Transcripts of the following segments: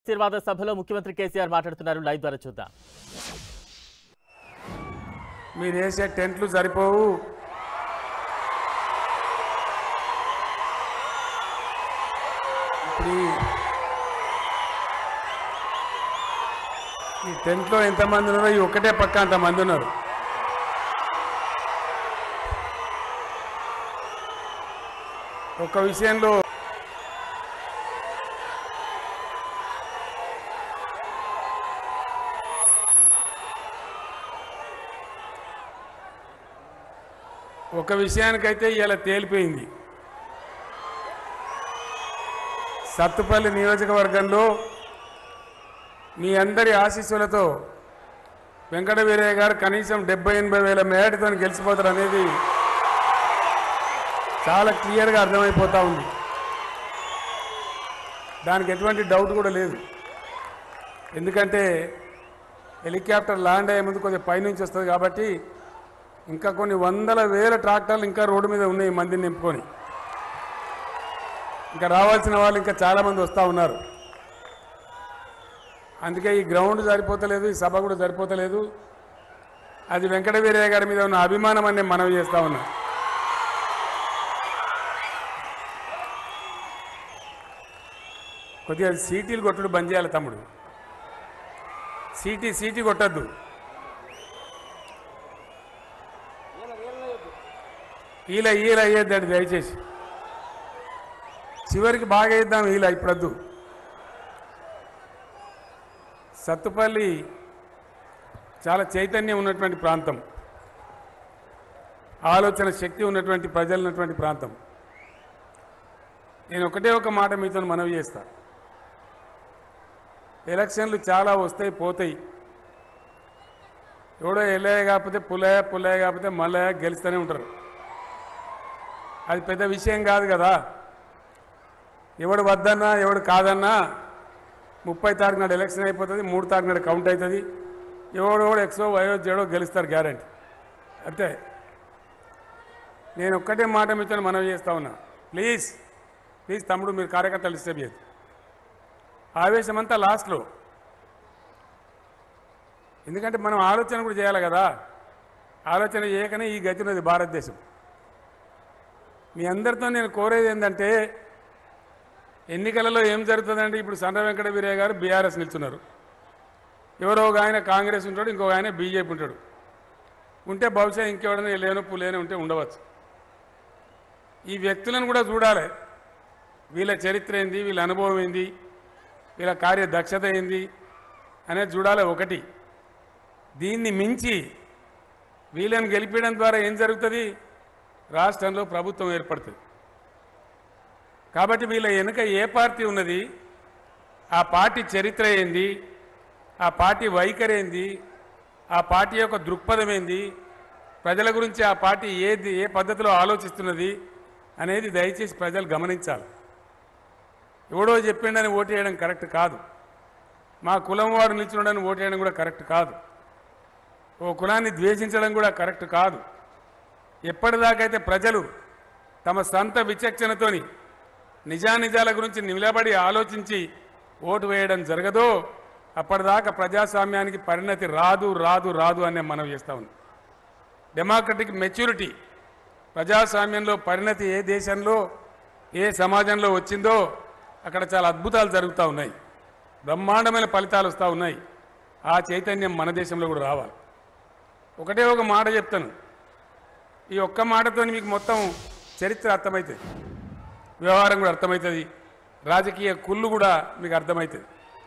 ఆశీర్వాద సభలో ముఖ్యమంత్రి కేసీఆర్ మాట్లాడుతున్నారు లైవ్ ద్వారా చూద్దాం మీరు వేసే టెంట్లు సరిపోవు ఇప్పుడు ఈ- ఈ టెంట్లో ఎంతమంది ఉన్నారో ఈ ఒక్కటే పక్క అంతమంది ఉన్నారు ఒక విషయంలో ఒక విషయానికైతే ఇలా తేలిపోయింది సత్తుపల్లి నియోజకవర్గంలో మీ అందరి ఆశీస్సులతో వెంకట వీరయ్య గారు కనీసం డెబ్బై ఎనభై వేల మేడతో గెలిచిపోతారు అనేది చాలా క్లియర్గా అర్థమైపోతా ఉంది దానికి ఎటువంటి డౌట్ కూడా లేదు ఎందుకంటే హెలికాప్టర్ ల్యాండ్ అయ్యే ముందు కొంచెం పైనుంచి వస్తుంది కాబట్టి ఇంకా కొన్ని వందల వేల ట్రాక్టర్లు ఇంకా రోడ్డు మీద ఉన్నాయి మందిని నింపుకొని ఇంకా రావాల్సిన వాళ్ళు ఇంకా చాలామంది వస్తూ ఉన్నారు అందుకే ఈ గ్రౌండ్ సరిపోతలేదు ఈ సభ కూడా సరిపోతలేదు అది వెంకట వీరయ్య గారి మీద ఉన్న అభిమానం అని నేను మనవి చేస్తా ఉన్నా కొద్దిగా సీటీలు కొట్టుడు బంద్ చేయాలి తమ్ముడు సీటీ సీటీ కొట్టద్దు ఈల ఈల అయ్యేద్దండి దయచేసి చివరికి బాగా వేద్దాం ఈల ఇప్పుడద్దు సత్తుపల్లి చాలా చైతన్యం ఉన్నటువంటి ప్రాంతం ఆలోచన శక్తి ఉన్నటువంటి ప్రజలు ఉన్నటువంటి ప్రాంతం నేను ఒకటే ఒక మాట మీతో మనవి చేస్తా ఎలక్షన్లు చాలా వస్తాయి పోతాయి ఎవడో ఎల్లయ్య కాకపోతే పుల్లయ్య పుల్లయ్య కాకపోతే మల్లయ్య గెలుస్తూనే ఉంటారు అది పెద్ద విషయం కాదు కదా ఎవడు వద్దన్నా ఎవడు కాదన్నా ముప్పై తారీఖు నాడు ఎలక్షన్ అయిపోతుంది మూడు తారీఖు నాడు కౌంట్ అవుతుంది ఎవడు ఎవడు ఎక్సో వయో జడో గెలుస్తారు గ్యారంటీ అంతే నేను ఒక్కటే మాట మీతో మనవి చేస్తా ఉన్నా ప్లీజ్ ప్లీజ్ తమ్ముడు మీరు కార్యకర్తలు డిస్టర్బ్ చేయదు ఆవేశం అంతా లాస్ట్లో ఎందుకంటే మనం ఆలోచన కూడా చేయాలి కదా ఆలోచన చేయకనే ఈ గతి ఉన్నది భారతదేశం మీ అందరితో నేను కోరేది ఏంటంటే ఎన్నికలలో ఏం జరుగుతుందంటే ఇప్పుడు సన్న వెంకట వీరయ్య గారు బీఆర్ఎస్ నిల్చున్నారు ఎవరో ఒక ఆయన కాంగ్రెస్ ఉంటాడు ఇంకొక ఆయన బీజేపీ ఉంటాడు ఉంటే బహుశా ఇంకెవడైనా లేనో పులేనో ఉంటే ఉండవచ్చు ఈ వ్యక్తులను కూడా చూడాలి వీళ్ళ చరిత్ర ఏంది వీళ్ళ అనుభవం ఏంది వీళ్ళ కార్యదక్షత ఏంది అనేది చూడాలి ఒకటి దీన్ని మించి వీళ్ళని గెలిపించడం ద్వారా ఏం జరుగుతుంది రాష్ట్రంలో ప్రభుత్వం ఏర్పడుతుంది కాబట్టి వీళ్ళ వెనుక ఏ పార్టీ ఉన్నది ఆ పార్టీ చరిత్ర ఏంది ఆ పార్టీ వైఖరి ఏంది ఆ పార్టీ యొక్క దృక్పథం ఏంది ప్రజల గురించి ఆ పార్టీ ఏది ఏ పద్ధతిలో ఆలోచిస్తున్నది అనేది దయచేసి ప్రజలు గమనించాలి ఎవడో చెప్పిండని ఓటేయడం కరెక్ట్ కాదు మా కులం వాడు నిల్చున్నాడని ఓటేయడం కూడా కరెక్ట్ కాదు ఓ కులాన్ని ద్వేషించడం కూడా కరెక్ట్ కాదు ఎప్పటిదాకైతే ప్రజలు తమ సొంత విచక్షణతోని నిజానిజాల గురించి నిలబడి ఆలోచించి ఓటు వేయడం జరగదో అప్పటిదాకా ప్రజాస్వామ్యానికి పరిణతి రాదు రాదు రాదు అనే మనం చేస్తా ఉంది డెమోక్రటిక్ మెచ్యూరిటీ ప్రజాస్వామ్యంలో పరిణతి ఏ దేశంలో ఏ సమాజంలో వచ్చిందో అక్కడ చాలా అద్భుతాలు జరుగుతూ ఉన్నాయి బ్రహ్మాండమైన ఫలితాలు వస్తూ ఉన్నాయి ఆ చైతన్యం మన దేశంలో కూడా రావాలి ఒకటే ఒక మాట చెప్తాను ఈ ఒక్క మాటతో మీకు మొత్తం చరిత్ర అర్థమవుతుంది వ్యవహారం కూడా అర్థమవుతుంది రాజకీయ కుళ్ళు కూడా మీకు అర్థమవుతుంది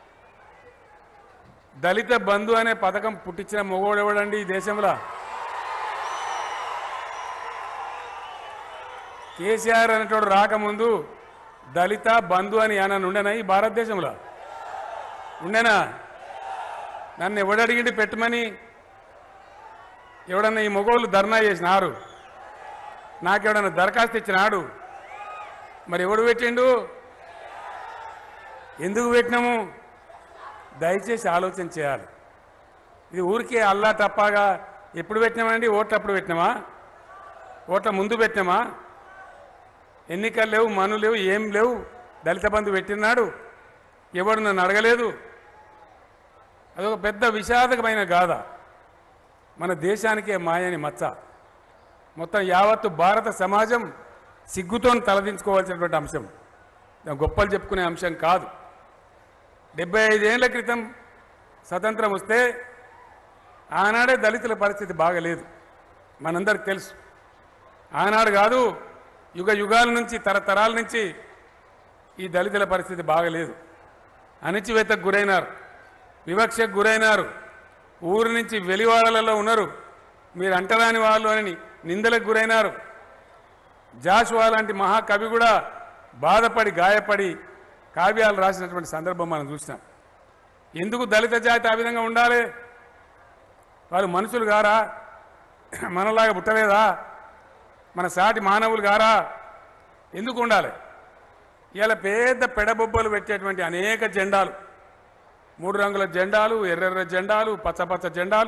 దళిత బంధు అనే పథకం పుట్టించిన మొగోడెవడండి ఈ దేశంలో కేసీఆర్ అనేటోడు రాకముందు దళిత బంధు అని ఏమన్నా ఉండేనా ఈ భారతదేశంలో ఉండేనా నన్ను ఎవడడిగిండి పెట్టమని ఎవడన్నా ఈ మొగోళ్ళు ధర్నా చేసినారు నాకెవడన్నా దరఖాస్తు ఇచ్చినాడు మరి ఎవడు పెట్టిండు ఎందుకు పెట్టినాము దయచేసి ఆలోచన చేయాలి ఇది ఊరికే అల్లా తప్పగా ఎప్పుడు పెట్టినామండి ఓట్లు అప్పుడు పెట్టినామా ఓట్ల ముందు పెట్టినామా ఎన్నికలు లేవు మను లేవు ఏం లేవు దళిత బంధు పెట్టినాడు ఎవడు నన్ను అడగలేదు అదొక పెద్ద విషాదకమైన గాథ మన దేశానికే మాయని మచ్చ మొత్తం యావత్తు భారత సమాజం సిగ్గుతో తలదించుకోవాల్సినటువంటి అంశం దాని గొప్పలు చెప్పుకునే అంశం కాదు డెబ్బై ఐదేళ్ల క్రితం స్వతంత్రం వస్తే ఆనాడే దళితుల పరిస్థితి బాగలేదు మనందరికి తెలుసు ఆనాడు కాదు యుగ యుగాల నుంచి తరతరాల నుంచి ఈ దళితుల పరిస్థితి బాగలేదు అణిచివేతకు గురైనారు వివక్షకు గురైనారు ఊరు నుంచి వెలివాడలలో ఉన్నారు మీరు అంటరాని వాళ్ళు అని నిందలకు గురైనారు జాషువా లాంటి మహాకవి కూడా బాధపడి గాయపడి కావ్యాలు రాసినటువంటి సందర్భం మనం చూసినాం ఎందుకు దళిత జాతి ఆ విధంగా ఉండాలి వాళ్ళు మనుషులు గారా మనలాగా పుట్టలేదా మన సాటి మానవులు గారా ఎందుకు ఉండాలి ఇలా పెద్ద పెడబొబ్బలు పెట్టేటువంటి అనేక జెండాలు మూడు రంగుల జెండాలు ఎర్రెర్ర జెండాలు పచ్చపచ్చ జెండాలు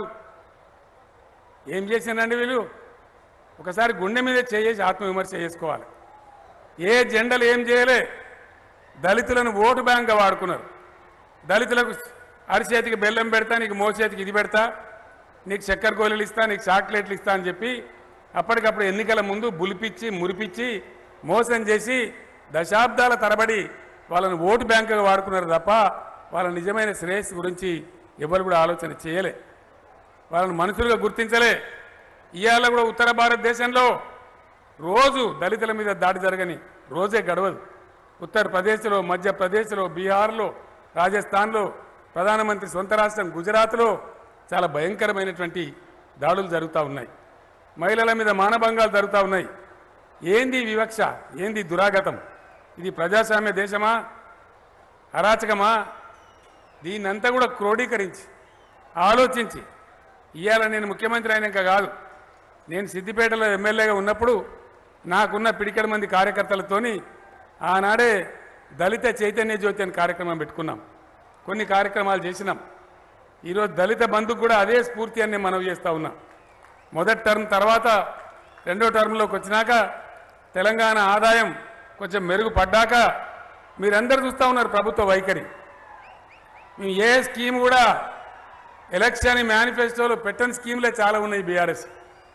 ఏం చేసిందండి వీళ్ళు ఒకసారి గుండె మీద చేసి ఆత్మవిమర్శ చేసుకోవాలి ఏ జెండలు ఏం చేయలే దళితులను ఓటు బ్యాంక్గా వాడుకున్నారు దళితులకు అరిచేతికి బెల్లం పెడతా నీకు మోచేతికి ఇది పెడతా నీకు చక్కెర గోళీలు ఇస్తా నీకు చాక్లెట్లు ఇస్తా అని చెప్పి అప్పటికప్పుడు ఎన్నికల ముందు బులిపిచ్చి మురిపిచ్చి మోసం చేసి దశాబ్దాల తరబడి వాళ్ళని ఓటు బ్యాంకుగా వాడుకున్నారు తప్ప వాళ్ళ నిజమైన శ్రేయస్సు గురించి ఎవరు కూడా ఆలోచన చేయలే వాళ్ళని మనుషులుగా గుర్తించలే ఇవాళ కూడా ఉత్తర భారతదేశంలో రోజు దళితుల మీద దాడి జరగని రోజే గడవదు ఉత్తరప్రదేశ్లో మధ్యప్రదేశ్లో బీహార్లో రాజస్థాన్లో ప్రధానమంత్రి సొంత రాష్ట్రం గుజరాత్లో చాలా భయంకరమైనటువంటి దాడులు జరుగుతూ ఉన్నాయి మహిళల మీద మానభంగాలు జరుగుతూ ఉన్నాయి ఏంది ఈ వివక్ష ఏంది ఈ దురాగతం ఇది ప్రజాస్వామ్య దేశమా అరాచకమా దీన్నంతా కూడా క్రోడీకరించి ఆలోచించి ఇవాళ నేను ముఖ్యమంత్రి అయినాక కాదు నేను సిద్దిపేటలో ఎమ్మెల్యేగా ఉన్నప్పుడు నాకున్న పిడికడ మంది కార్యకర్తలతోని ఆనాడే దళిత చైతన్య జ్యోతి అని కార్యక్రమం పెట్టుకున్నాం కొన్ని కార్యక్రమాలు చేసినాం ఈరోజు దళిత బంధుకు కూడా అదే స్ఫూర్తి అని నేను మనవి చేస్తా ఉన్నా మొదటి టర్మ్ తర్వాత రెండో టర్మ్లోకి వచ్చినాక తెలంగాణ ఆదాయం కొంచెం మెరుగుపడ్డాక మీరందరూ చూస్తూ ఉన్నారు ప్రభుత్వ వైఖరి మేము ఏ స్కీమ్ కూడా ఎలక్షన్ మేనిఫెస్టోలో పెట్టని స్కీమ్లే చాలా ఉన్నాయి బీఆర్ఎస్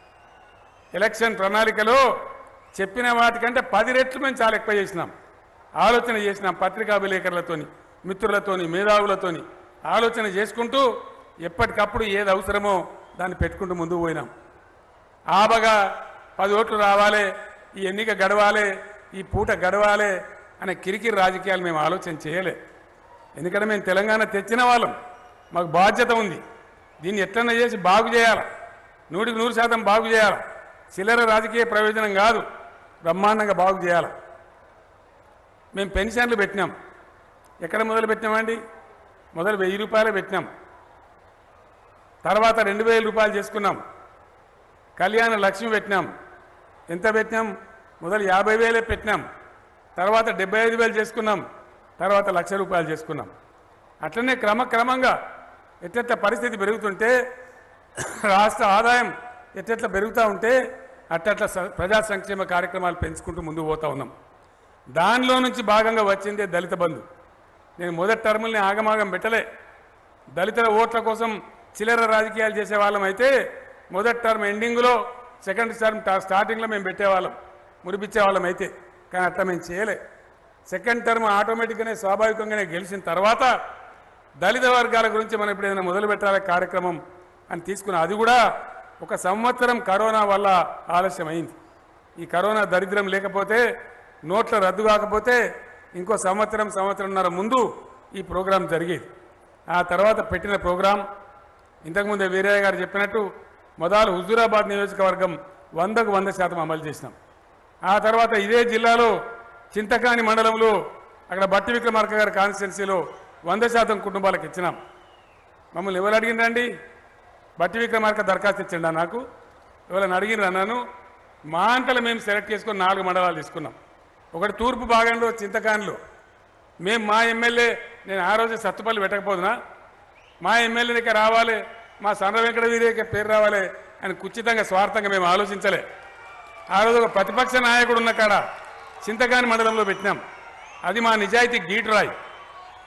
ఎలక్షన్ ప్రణాళికలో చెప్పిన వాటికంటే పది రెట్లు మేము చాలా ఎక్కువ చేసినాం ఆలోచన చేసినాం పత్రికా విలేకరులతోని మిత్రులతోని మేధావులతోని ఆలోచన చేసుకుంటూ ఎప్పటికప్పుడు ఏది అవసరమో దాన్ని పెట్టుకుంటూ ముందుకు పోయినాం ఆబగా పది ఓట్లు రావాలి ఈ ఎన్నిక గడవాలి ఈ పూట గడవాలి అనే కిరికిరి రాజకీయాలు మేము ఆలోచన చేయలే ఎందుకంటే మేము తెలంగాణ తెచ్చిన వాళ్ళం మాకు బాధ్యత ఉంది దీన్ని ఎట్లన్నా చేసి బాగు చేయాలి నూటికి నూరు శాతం బాగు చేయాలి చిల్లర రాజకీయ ప్రయోజనం కాదు బ్రహ్మాండంగా బాగు చేయాలి మేము పెన్షన్లు పెట్టినాం ఎక్కడ మొదలు పెట్టినామండి మొదలు వెయ్యి రూపాయలు పెట్టినాం తర్వాత రెండు వేల రూపాయలు చేసుకున్నాం కళ్యాణ లక్ష్మి పెట్టినాం ఎంత పెట్టినాం మొదలు యాభై వేలే పెట్టినాం తర్వాత డెబ్బై ఐదు వేలు చేసుకున్నాం తర్వాత లక్ష రూపాయలు చేసుకున్నాం అట్లనే క్రమక్రమంగా ఎట్లెట్ల పరిస్థితి పెరుగుతుంటే రాష్ట్ర ఆదాయం ఎట్లెట్ల పెరుగుతూ ఉంటే అట్లట్ల స- ప్రజా సంక్షేమ కార్యక్రమాలు పెంచుకుంటూ ముందుకు పోతా ఉన్నాం దానిలో నుంచి భాగంగా వచ్చిందే దళిత బంధు నేను మొదటి టర్ముల్ని ఆగమాగం పెట్టలే దళితుల ఓట్ల కోసం చిల్లర రాజకీయాలు చేసే వాళ్ళం అయితే మొదటి టర్మ్ ఎండింగ్లో సెకండ్ టర్మ్ టా- స్టార్టింగ్లో మేము పెట్టేవాళ్ళం మురిపించే వాళ్ళం అయితే కానీ అట్లా మేము చేయలే సెకండ్ టర్మ్ ఆటోమేటిక్గానే స్వాభావికంగానే గెలిచిన తర్వాత దళిత వర్గాల గురించి మనం ఇప్పుడు ఏదైనా మొదలు పెట్టాలి కార్యక్రమం అని తీసుకున్న అది కూడా ఒక సంవత్సరం కరోనా వల్ల ఆలస్యమైంది ఈ కరోనా దరిద్రం లేకపోతే నోట్ల రద్దు కాకపోతే ఇంకో సంవత్సరం సంవత్సరంన్నర ముందు ఈ ప్రోగ్రాం జరిగేది ఆ తర్వాత పెట్టిన ప్రోగ్రాం ఇంతకుముందే వీరయ్య గారు చెప్పినట్టు మొదలు హుజూరాబాద్ నియోజకవర్గం వందకు వంద శాతం అమలు చేసినాం ఆ తర్వాత ఇదే జిల్లాలో చింతకాని మండలంలో అక్కడ బట్టి విక్రమార్క గారి కాన్స్టిట్యున్సీలో వంద శాతం కుటుంబాలకు ఇచ్చినాం మమ్మల్ని ఎవరు అడిగినరండి బట్టి విక్రమార్క దరఖాస్తు ఇచ్చిండా నాకు ఎవరైనా అడిగిన అన్నాను మా అంతలో మేము సెలెక్ట్ చేసుకొని నాలుగు మండలాలు తీసుకున్నాం ఒకటి తూర్పు భాగంలో చింతకానిలో మేము మా ఎమ్మెల్యే నేను ఆ రోజు సత్తుపల్లి పెట్టకపోదునా మా ఎమ్మెల్యేనికి రావాలి మా సన్న వెంకట వీరేకి పేరు రావాలి అని కుచితంగా స్వార్థంగా మేము ఆలోచించలే ఆ రోజు ఒక ప్రతిపక్ష నాయకుడు ఉన్న కాడ చింతకాని మండలంలో పెట్టినాం అది మా నిజాయితీ గీటురాయి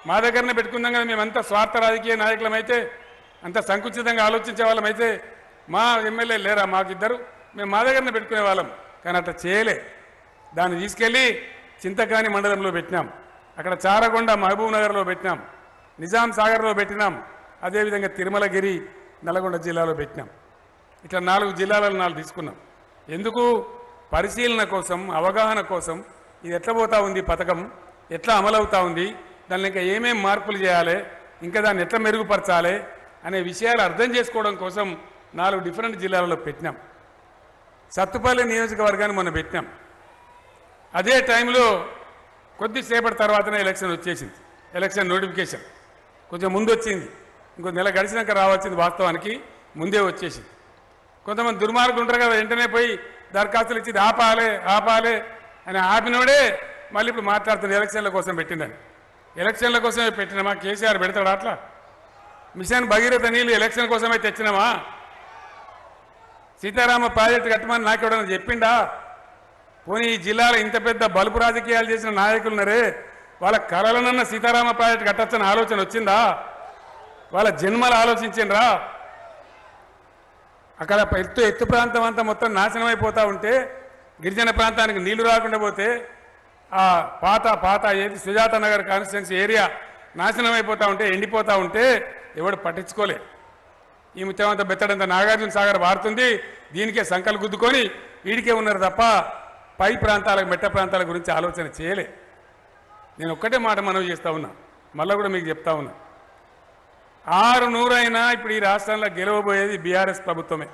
మా దగ్గరనే పెట్టుకుందాం కదా మేమంతా స్వార్థ రాజకీయ నాయకులమైతే అంత సంకుచితంగా ఆలోచించే వాళ్ళమైతే మా ఎమ్మెల్యే లేరా మాకిద్దరు మేము మా దగ్గరనే పెట్టుకునే వాళ్ళం కానీ అట్లా చేయలే దాన్ని తీసుకెళ్ళి చింతకాని మండలంలో పెట్టినాం అక్కడ చారగొండ మహబూబ్ నగర్లో పెట్టినాం నిజాం సాగర్లో పెట్టినాం అదేవిధంగా తిరుమలగిరి నల్గొండ జిల్లాలో పెట్టినాం ఇట్లా నాలుగు జిల్లాలలో నాలుగు తీసుకున్నాం ఎందుకు పరిశీలన కోసం అవగాహన కోసం ఇది ఎట్లా పోతా ఉంది పథకం ఎట్లా అమలవుతా ఉంది దాన్ని ఇంకా ఏమేం మార్పులు చేయాలి ఇంకా దాన్ని ఎట్లా మెరుగుపరచాలి అనే విషయాలు అర్థం చేసుకోవడం కోసం నాలుగు డిఫరెంట్ జిల్లాలలో పెట్టినాం సత్తుపల్లి నియోజకవర్గాన్ని మనం పెట్టినాం అదే టైంలో కొద్దిసేపటి తర్వాతనే ఎలక్షన్ వచ్చేసింది ఎలక్షన్ నోటిఫికేషన్ కొంచెం ముందు వచ్చింది ఇంకో నెల గడిచినాక రావాల్సింది వాస్తవానికి ముందే వచ్చేసింది కొంతమంది దుర్మార్గులు ఉంటారు కదా వెంటనే పోయి దరఖాస్తులు ఇచ్చి ఆపాలే ఆపాలే అని ఆపినోడే మళ్ళీ ఇప్పుడు మాట్లాడుతుంది ఎలక్షన్ల కోసం పెట్టిందని ఎలక్షన్ల కోసమే పెట్టినామా కేసీఆర్ పెడతాడు అట్లా మిషన్ భగీరథ నీళ్ళు ఎలక్షన్ కోసమే తెచ్చినామా సీతారామ ప్రాజెక్టు కట్టమని నాకెవడన్నా చెప్పిండా పోనీ ఈ జిల్లాలో ఇంత పెద్ద బలుపు రాజకీయాలు చేసిన నాయకులు ఉన్నారే వాళ్ళ కళలనన్న సీతారామ ప్రాజెక్టు కట్టచ్చని ఆలోచన వచ్చిందా వాళ్ళ జన్మలు ఆలోచించిండ్రా అక్కడ ఎత్తు ఎత్తు ప్రాంతం అంతా మొత్తం నాశనం అయిపోతా ఉంటే గిరిజన ప్రాంతానికి నీళ్లు రాకుండా పోతే ఆ పాత పాత ఏది సుజాత నగర్ కాన్స్టిట్యున్సీ ఏరియా నాశనం అయిపోతా ఉంటే ఎండిపోతా ఉంటే ఎవడు పట్టించుకోలే ఈ ముత్యమంత బెత్తడంత నాగార్జున సాగర్ వారుతుంది దీనికే సంకలు గుద్దుకొని వీడికే ఉన్నారు తప్ప పై ప్రాంతాలకు మెట్ట ప్రాంతాల గురించి ఆలోచన చేయలే నేను ఒక్కటే మాట మనవి చేస్తా ఉన్నా మళ్ళీ కూడా మీకు చెప్తా ఉన్నా ఆరు నూరైనా ఇప్పుడు ఈ రాష్ట్రంలో గెలవబోయేది బీఆర్ఎస్ ప్రభుత్వమే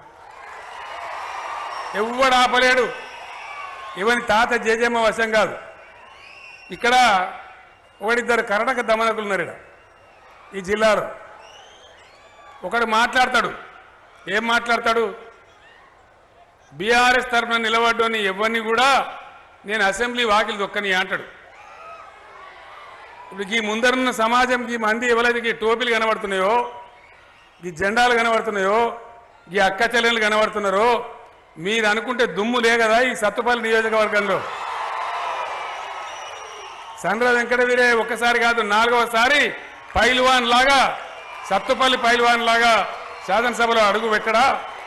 ఎవ్వడు ఆపలేడు ఇవని తాత జేజమ్మ వశం కాదు ఇక్కడ ఒకడిద్దరు కర్ణక దమనకులు ఉన్నారు ఈడ. ఈ జిల్లాలో ఒకడు మాట్లాడతాడు ఏం మాట్లాడతాడు బీఆర్ఎస్ తరఫున నిలబడ్డోని ఎవరిని కూడా నేను అసెంబ్లీ వాకిలి దొక్కని అంటాడు ఇప్పుడు ఈ ముందరున్న సమాజం ఈ మంది ఎవరైతే ఈ టోపీలు కనబడుతున్నాయో ఈ జెండాలు కనబడుతున్నాయో ఈ అక్క చెల్లెలు కనబడుతున్నారో మీరు అనుకుంటే దుమ్ము లే కదా ఈ సత్తుపల్లి నియోజకవర్గంలో సండ్ర వెంకట వీరే ఒక్కసారి కాదు నాలుగవసారి పైల్వాన్ లాగా సత్తుపల్లి పైల్వాన్ లాగా శాసనసభలో అడుగు పెట్టడా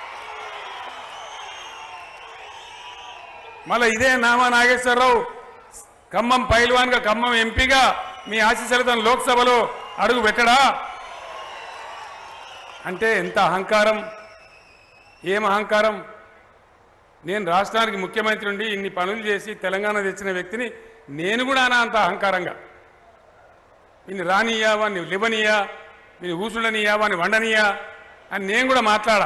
మళ్ళీ ఇదే నామా నాగేశ్వరరావు ఖమ్మం పైల్వాన్గా ఖమ్మం ఎంపీగా మీ ఆశీస్సులతో లోక్సభలో అడుగు పెట్టడా అంటే ఎంత అహంకారం ఏం అహంకారం నేను రాష్ట్రానికి ముఖ్యమంత్రి ఉండి ఇన్ని పనులు చేసి తెలంగాణ తెచ్చిన వ్యక్తిని నేను కూడా అనా అంత అహంకారంగా వీని రానియా వాడిని లివనియా వీని ఊసుడనియా వాడిని వండనియా అని నేను కూడా మాట్లాడా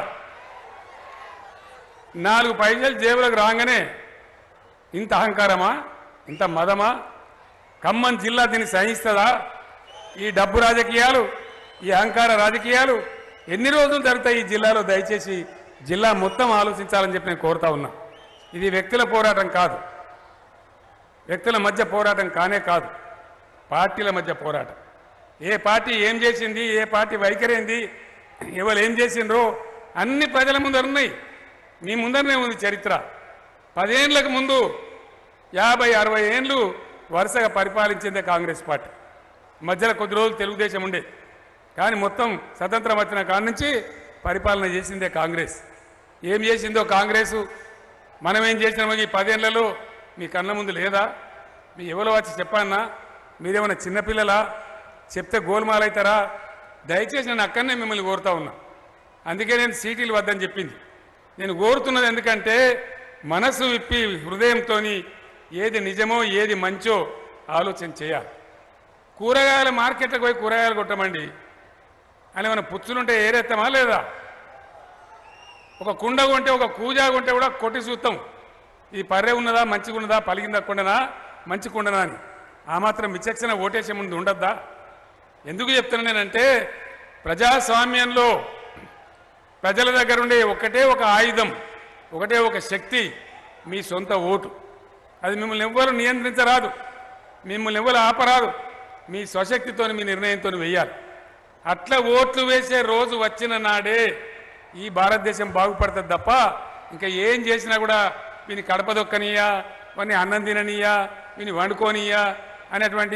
నాలుగు పైసలు జేబులకు రాగానే ఇంత అహంకారమా ఇంత మదమా ఖమ్మం జిల్లా దీన్ని సహిస్తుందా ఈ డబ్బు రాజకీయాలు ఈ అహంకార రాజకీయాలు ఎన్ని రోజులు జరుగుతాయి ఈ జిల్లాలో దయచేసి జిల్లా మొత్తం ఆలోచించాలని చెప్పి నేను కోరుతా ఉన్నా ఇది వ్యక్తుల పోరాటం కాదు వ్యక్తుల మధ్య పోరాటం కానే కాదు పార్టీల మధ్య పోరాటం ఏ పార్టీ ఏం చేసింది ఏ పార్టీ వైఖరేంది ఎవరు ఏం చేసిండ్రో అన్ని ప్రజల ముందర ఉన్నాయి మీ ముందరనే ఉంది చరిత్ర పదేళ్లకు ముందు యాభై అరవై ఏండ్లు వరుసగా పరిపాలించిందే కాంగ్రెస్ పార్టీ మధ్యలో కొద్ది రోజులు తెలుగుదేశం ఉండే కానీ మొత్తం స్వతంత్రం వచ్చిన కాడ నుంచి పరిపాలన చేసిందే కాంగ్రెస్ ఏం చేసిందో కాంగ్రెసు మనం ఏం చేసినామో ఈ పదేళ్లలో మీ కళ్ళ ముందు లేదా మీ ఎవరో వచ్చి చెప్పన్నా మీరేమైనా చిన్నపిల్లలా చెప్తే గోల్మాల్ అవుతారా దయచేసి నేను అక్కడనే మిమ్మల్ని కోరుతా ఉన్నా అందుకే నేను సీటీలు వద్దని చెప్పింది నేను కోరుతున్నది ఎందుకంటే మనసు విప్పి హృదయంతో ఏది నిజమో ఏది మంచో ఆలోచన చేయాలి కూరగాయల మార్కెట్లకు పోయి కూరగాయలు కొట్టమండి అని మన పుచ్చులుంటే ఏరేస్తామా లేదా ఒక కుండ కొంటే ఒక కూజా కొంటే కూడా కొట్టి చూస్తాం ఇది పర్రె ఉన్నదా మంచిగా ఉన్నదా పలిగిందా కుండనా మంచి కుండనా అని ఆ మాత్రం విచక్షణ ఓటేసే ముందు ఉండద్దా ఎందుకు చెప్తున్నా నేనంటే ప్రజాస్వామ్యంలో ప్రజల దగ్గర ఉండే ఒకటే ఒక ఆయుధం ఒకటే ఒక శక్తి మీ సొంత ఓటు అది మిమ్మల్ని ఎవ్వరు నియంత్రించరాదు మిమ్మల్ని ఎవ్వరు ఆపరాదు మీ స్వశక్తితో మీ నిర్ణయంతో వెయ్యాలి అట్లా ఓట్లు వేసే రోజు వచ్చిన నాడే ఈ భారతదేశం బాగుపడుతుంది తప్ప ఇంకా ఏం చేసినా కూడా వీని కడప దొక్కనియా వాడిని అన్నం తిననీయా వీని వండుకోనియా అనేటువంటి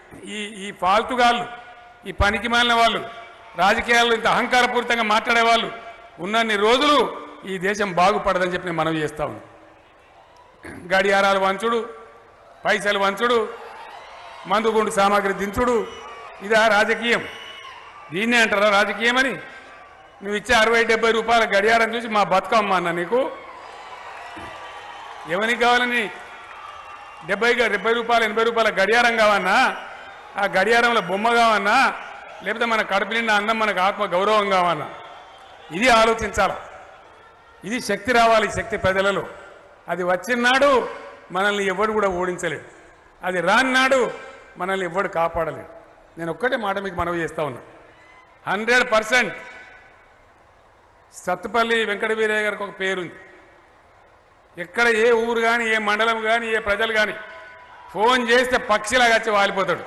ఈ ఈ ఫాల్తుగాళ్ళు ఈ పనికి మాలిన వాళ్ళు రాజకీయాల్లో ఇంత అహంకారపూరితంగా మాట్లాడే వాళ్ళు ఉన్నన్ని రోజులు ఈ దేశం బాగుపడదని చెప్పి నేను మనవి చేస్తా ఉన్నాను గడియారాలు వంచుడు పైసలు వంచుడు మందుగుండు సామాగ్రి దించుడు ఇదా రాజకీయం దీన్నే అంటారా రాజకీయం అని నువ్వు ఇచ్చే అరవై డెబ్బై రూపాయల గడియారం చూసి మా బతుకమ్మ అన్న నీకు ఎవరికి కావాలని డెబ్బై డెబ్బై రూపాయలు ఎనభై రూపాయల గడియారం కావన్నా ఆ గడియారంలో బొమ్మ కావన్నా లేకపోతే మన కడుపు నిండా అన్నం మనకు ఆత్మ గౌరవం కావన్నా ఇది ఆలోచించాలి ఇది శక్తి రావాలి ఈ శక్తి ప్రజలలో అది వచ్చినాడు మనల్ని ఎవడు కూడా ఓడించలేడు అది రాన్నాడు మనల్ని ఎవడు కాపాడలేడు నేను ఒక్కటే మాట మీకు మనవి చేస్తా ఉన్నా హండ్రెడ్ పర్సెంట్ సత్తుపల్లి వెంకట వీరయ్య గారికి ఒక పేరుంది ఎక్కడ ఏ ఊరు కానీ ఏ మండలం కానీ ఏ ప్రజలు కానీ ఫోన్ చేస్తే పక్షిలాగా వచ్చి వాలిపోతాడు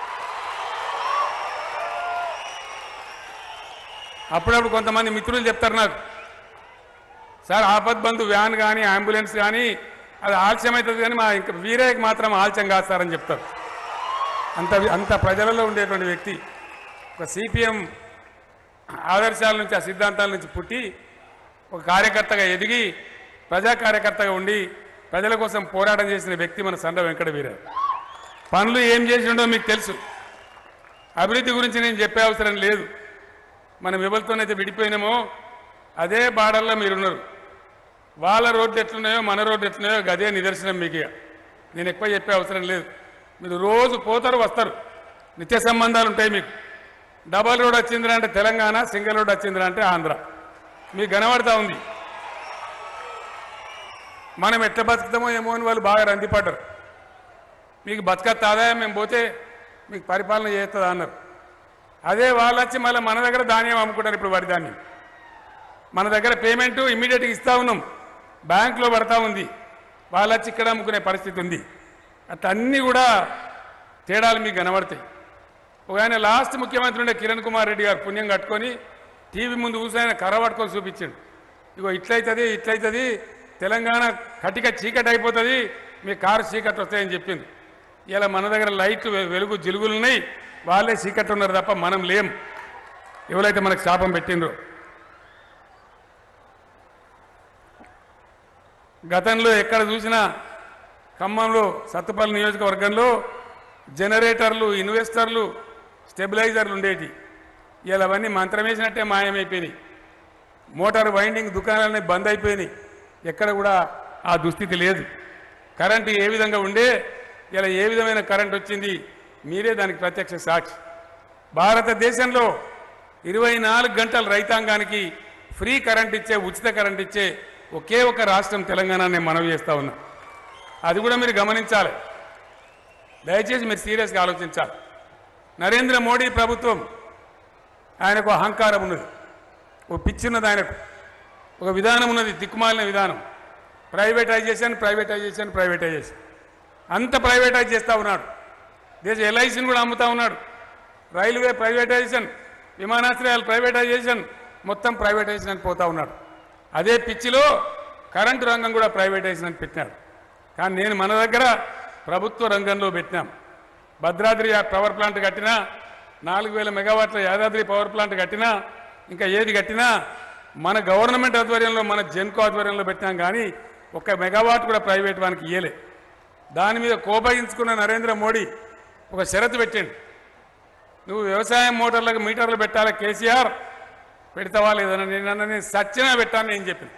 అప్పుడప్పుడు కొంతమంది మిత్రులు చెప్తారు నాకు సార్ ఆపద్ బంధు వ్యాన్ కానీ అంబులెన్స్ కానీ అది ఆలస్యం అవుతుంది కానీ మా ఇంకా వీరయ్యకి మాత్రం ఆలస్యం కాదు సార్ అని చెప్తారు అంత అంత ప్రజలలో ఉండేటువంటి వ్యక్తి ఒక సిపిఎం ఆదర్శాల నుంచి ఆ సిద్ధాంతాల నుంచి పుట్టి ఒక కార్యకర్తగా ఎదిగి ప్రజా కార్యకర్తగా ఉండి ప్రజల కోసం పోరాటం చేసిన వ్యక్తి మన సండ వెంకట వీరయ్య పనులు ఏం చేసిండో మీకు తెలుసు అభివృద్ధి గురించి నేను చెప్పే అవసరం లేదు మనం ఎవరితోనైతే విడిపోయినామో అదే బాడల్లో మీరున్నారు వాళ్ళ రోడ్డు ఎట్లున్నాయో మన రోడ్డు ఎట్లున్నాయో గదే నిదర్శనం మీకు ఇక. నేను ఎక్కువ చెప్పే అవసరం లేదు మీరు రోజు పోతారు వస్తారు నిత్య సంబంధాలు ఉంటాయి మీకు డబల్ రోడ్ వచ్చిందిరా అంటే తెలంగాణ సింగిల్ రోడ్ వచ్చిందిరా అంటే ఆంధ్ర మీకు కనబడతా ఉంది మనం ఎట్లా బతుకుతామో ఏమో అని వాళ్ళు బాగా రందిపడ్డారు మీకు బతకత్త ఆదాయం మేము పోతే మీకు పరిపాలన చేస్తుందా అన్నారు అదే వాళ్ళు వచ్చి మళ్ళీ మన దగ్గర ధాన్యం అమ్ముకుంటారు ఇప్పుడు వరి ధాన్యం మన దగ్గర పేమెంట్ ఇమ్మీడియట్గా ఇస్తా ఉన్నాం బ్యాంకులో పడతా ఉంది వాళ్ళు వచ్చి ఇక్కడ అమ్ముకునే పరిస్థితి ఉంది అట్లా అన్నీ కూడా తేడాలు మీకు కనబడతాయి ఒక ఆయన లాస్ట్ ముఖ్యమంత్రి ఉండే కిరణ్ కుమార్ రెడ్డి గారు పుణ్యం కట్టుకొని టీవీ ముందు కూర్చొని ఆయన కర్ర పట్టుకొని చూపించాడు ఇగో ఇట్లయితుంది ఇట్లయితుంది తెలంగాణ కటిక చీకటి అయిపోతుంది మీ కారు చీకటి వస్తాయని చెప్పింది ఇలా మన దగ్గర లైట్ వె- వెలుగు జిలుగులు ఉన్నాయి వాళ్ళే చీకటి ఉన్నారు తప్ప మనం లేం ఎవరైతే మనకు శాపం పెట్టిండ్రో గతంలో ఎక్కడ చూసినా ఖమ్మంలో సత్తుపల్లి నియోజకవర్గంలో జనరేటర్లు ఇన్వెస్టర్లు స్టెబిలైజర్లు ఉండేటి ఇలా అవన్నీ మంత్రం వేసినట్టే మాయమైపోయినాయి మోటార్ వైండింగ్ దుకాణాలన్నీ బంద్ అయిపోయినాయి ఎక్కడ కూడా ఆ దుస్థితి లేదు కరెంటు ఏ విధంగా ఉండే ఇలా ఏ విధమైన కరెంట్ వచ్చింది మీరే దానికి ప్రత్యక్ష సాక్షి భారతదేశంలో ఇరవై నాలుగు గంటల రైతాంగానికి ఫ్రీ కరెంట్ ఇచ్చే ఉచిత కరెంట్ ఇచ్చే ఒకే ఒక రాష్ట్రం తెలంగాణ నేను మనవి చేస్తా ఉన్నా అది కూడా మీరు గమనించాలి దయచేసి మీరు సీరియస్గా ఆలోచించాలి నరేంద్ర మోడీ ప్రభుత్వం ఆయనకు అహంకారం ఉన్నది ఓ పిచ్చి ఉన్నది ఆయనకు ఒక విధానం ఉన్నది దిక్కుమాలిన విధానం ప్రైవేటైజేషన్ ప్రైవేటైజేషన్ ప్రైవేటైజేషన్ అంత ప్రైవేటైజ్ చేస్తూ ఉన్నాడు దేశ ఎల్ఐసిని కూడా అమ్ముతా ఉన్నాడు రైల్వే ప్రైవేటైజేషన్ విమానాశ్రయాలు ప్రైవేటైజేషన్ మొత్తం ప్రైవేటైజేషన్ అని పోతా ఉన్నాడు అదే పిచ్చిలో కరెంటు రంగం కూడా ప్రైవేటైజేషన్ అని పెట్టినాడు కానీ నేను మన దగ్గర ప్రభుత్వ రంగంలో పెట్టినాం భద్రాద్రి పవర్ ప్లాంట్ కట్టినా నాలుగు వేల మెగావాట్ల యాదాద్రి పవర్ ప్లాంట్ కట్టినా ఇంకా ఏది కట్టినా మన గవర్నమెంట్ ఆధ్వర్యంలో మన జెన్కో ఆధ్వర్యంలో పెట్టినాం కానీ ఒక్క మెగావాట్ కూడా ప్రైవేట్ వానికి ఇయ్యలే దాని మీద కోపగించుకున్న నరేంద్ర మోడీ ఒక షరతు పెట్టిండు నువ్వు వ్యవసాయం మోటార్లకు మీటర్లు పెట్టాలి కేసీఆర్ పెడతావా లేదని నేను అన్న నేను సచ్చినా పెట్టాను నేను చెప్పిన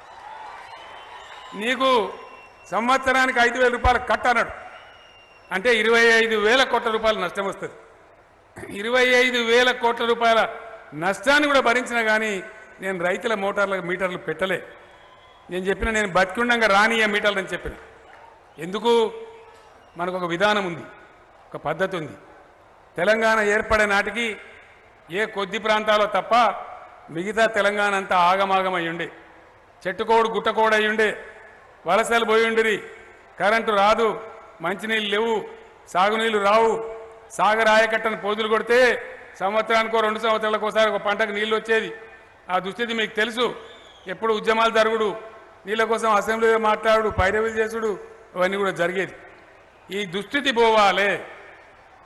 నీకు సంవత్సరానికి ఐదు వేల రూపాయలు కట్ అన్నాడు అంటే ఇరవై ఐదు వేల కోట్ల రూపాయలు నష్టం వస్తుంది ఇరవై ఐదు వేల కోట్ల రూపాయల నష్టాన్ని కూడా భరించినా కానీ నేను రైతుల మోటార్లకు మీటర్లు పెట్టలే నేను చెప్పిన నేను బతికుండంగా రానియ మీటర్లు అని చెప్పిన ఎందుకు మనకు ఒక విధానం ఉంది ఒక పద్ధతి ఉంది తెలంగాణ ఏర్పడే నాటికి ఏ కొద్ది ప్రాంతాల్లో తప్ప మిగతా తెలంగాణ అంతా ఆగమాగం అయి ఉండే చెట్టుకోడు గుట్టకోడు అయి ఉండే వలసలు పోయి ఉండిరి కరెంటు రాదు మంచినీళ్ళు లేవు సాగునీళ్ళు రావు సాగర్ ఆయకట్టను పోదులు కొడితే సంవత్సరానికో రెండు సంవత్సరాలకు ఒకసారి ఒక పంటకు నీళ్ళు వచ్చేది ఆ దుస్థితి మీకు తెలుసు ఎప్పుడు ఉద్యమాలు జరుగుడు నీళ్ళ కోసం అసెంబ్లీలో మాట్లాడు పైరవీలు చేసుడు అవన్నీ కూడా జరిగేది ఈ దుస్థితి పోవాలి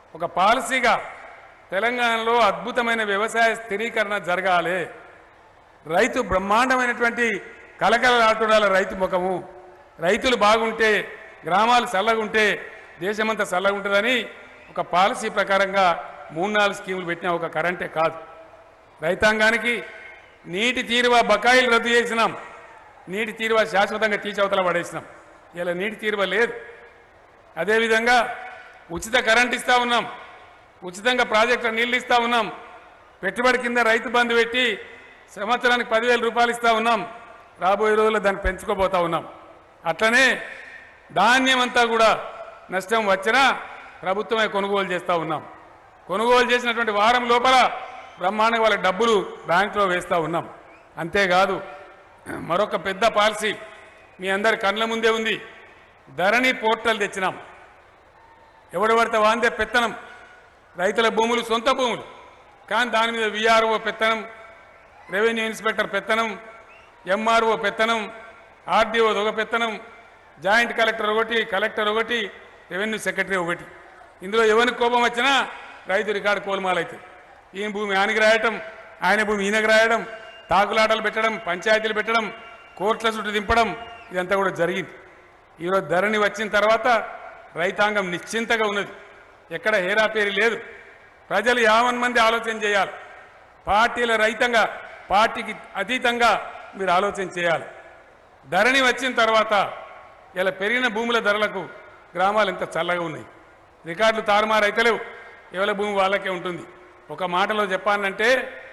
ఒక పాలసీగా తెలంగాణలో అద్భుతమైన వ్యవసాయ స్థిరీకరణ జరగాలి రైతు బ్రహ్మాండమైనటువంటి కలకలలాటుడాల రైతు ముఖము రైతులు బాగుంటే గ్రామాలు చల్లగుంటే దేశమంతా చల్లగుంటుందని ఒక పాలసీ ప్రకారంగా మూడు నాలుగు స్కీములు పెట్టిన ఒక కరెంటే కాదు రైతాంగానికి నీటి తీరువా బకాయిలు రద్దు చేసినాం నీటి తీరువా శాశ్వతంగా తీచవతల పడేసినాం ఇలా నీటి తీరువ లేదు అదేవిధంగా ఉచిత కరెంట్ ఇస్తా ఉన్నాం ఉచితంగా ప్రాజెక్టుల నీళ్ళు ఇస్తా ఉన్నాం పెట్టుబడి కింద రైతు బంధు పెట్టి సంవత్సరానికి పదివేల రూపాయలు ఇస్తా ఉన్నాం రాబోయే రోజుల్లో దాన్ని పెంచుకోబోతా ఉన్నాం అట్లనే ధాన్యం అంతా కూడా నష్టం వచ్చినా ప్రభుత్వమే కొనుగోలు చేస్తూ ఉన్నాం కొనుగోలు చేసినటువంటి వారం లోపల బ్రహ్మాండంగా వాళ్ళ డబ్బులు బ్యాంకులో వేస్తూ ఉన్నాం అంతేకాదు మరొక పెద్ద పాలసీ మీ అందరి కళ్ళ ముందే ఉంది ధరణి పోర్టల్ తెచ్చినాం ఎవడు పడితే వాందే పెత్తనం రైతుల భూములు సొంత భూములు కానీ దాని మీద విఆర్ఓ పెత్తనం రెవెన్యూ ఇన్స్పెక్టర్ పెత్తనం ఎంఆర్ఓ పెత్తనం ఆర్డీఓ ఒక పెత్తనం జాయింట్ కలెక్టర్ ఒకటి కలెక్టర్ ఒకటి రెవెన్యూ సెక్రటరీ ఒకటి ఇందులో ఎవరికి కోపం వచ్చినా రైతు రికార్డు కోలుమాలవుతాయి ఈయన భూమి ఆయనకి రాయటం ఆయన భూమి ఈయనకి రాయడం తాకులాటలు పెట్టడం పంచాయతీలు పెట్టడం కోర్టుల చుట్టూ దింపడం ఇదంతా కూడా జరిగింది ఈరోజు ధరణి వచ్చిన తర్వాత రైతాంగం నిశ్చింతగా ఉన్నది ఎక్కడ హేరాపేరి లేదు ప్రజలు యావన్ మంది ఆలోచన చేయాలి పార్టీల రైతంగా పార్టీకి అతీతంగా మీరు ఆలోచన చేయాలి ధరణి వచ్చిన తర్వాత ఇలా పెరిగిన భూముల ధరలకు గ్రామాలు ఎంత చల్లగా ఉన్నాయి రికార్డులు తారుమారు అయితే లేవు ఎవరి భూమి వాళ్ళకే ఉంటుంది ఒక మాటలో చెప్పాలంటే